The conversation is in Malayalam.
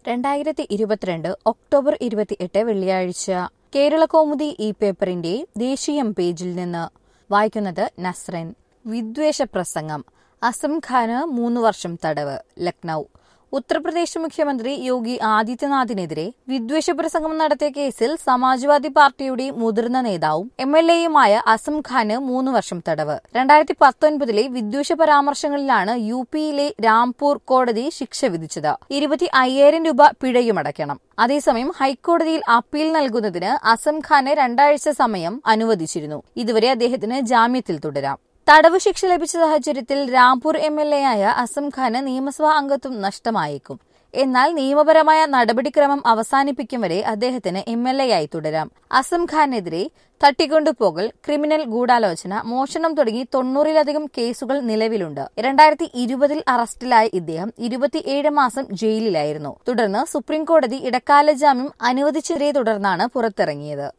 രണ്ടായിരത്തി ഇരുപത്തിരണ്ട് ഒക്ടോബർ ഇരുപത്തിയെട്ട് വെള്ളിയാഴ്ച കേരള കൗമുദി ഈ പേപ്പറിന്റെ ദേശീയം പേജിൽ നിന്ന് വായിക്കുന്നത് നസ്രൻ വിദ്വേഷ പ്രസംഗം അസം ഖാന് മൂന്ന് വർഷം തടവ് ലക്നൌ ഉത്തർപ്രദേശ് മുഖ്യമന്ത്രി യോഗി ആദിത്യനാഥിനെതിരെ വിദ്വേഷ പ്രസംഗം നടത്തിയ കേസിൽ സമാജ്വാദി പാർട്ടിയുടെ മുതിർന്ന നേതാവും എം എൽ എയുമായ അസം ഖാന് മൂന്ന് വർഷം തടവ് രണ്ടായിരത്തി പത്തൊൻപതിലെ വിദ്വേഷ പരാമർശങ്ങളിലാണ് യു പിയിലെ രാംപൂർ കോടതി ശിക്ഷ വിധിച്ചത് ഇരുപത്തി അയ്യായിരം രൂപ പിഴയുമടയ്ക്കണം അതേസമയം ഹൈക്കോടതിയിൽ അപ്പീൽ നൽകുന്നതിന് അസം ഖാന് രണ്ടാഴ്ച സമയം അനുവദിച്ചിരുന്നു ഇതുവരെ അദ്ദേഹത്തിന് ജാമ്യത്തിൽ തുടരാം തടവ് ശിക്ഷ ലഭിച്ച സാഹചര്യത്തിൽ രാംപൂർ എം എൽ എ ആയ അസം ഖാന് നിയമസഭാ അംഗത്വം നഷ്ടമായേക്കും എന്നാൽ നിയമപരമായ നടപടിക്രമം അവസാനിപ്പിക്കും വരെ അദ്ദേഹത്തിന് എം എൽ എ ആയി തുടരാം അസം ഖാനെതിരെ തട്ടിക്കൊണ്ടുപോകൽ ക്രിമിനൽ ഗൂഢാലോചന മോഷണം തുടങ്ങി തൊണ്ണൂറിലധികം കേസുകൾ നിലവിലുണ്ട് രണ്ടായിരത്തി ഇരുപതിൽ അറസ്റ്റിലായ ഇദ്ദേഹം ഇരുപത്തിയേഴ് മാസം ജയിലിലായിരുന്നു തുടർന്ന് സുപ്രീംകോടതി ഇടക്കാല ജാമ്യം അനുവദിച്ചതിനെ തുടർന്നാണ് പുറത്തിറങ്ങിയത്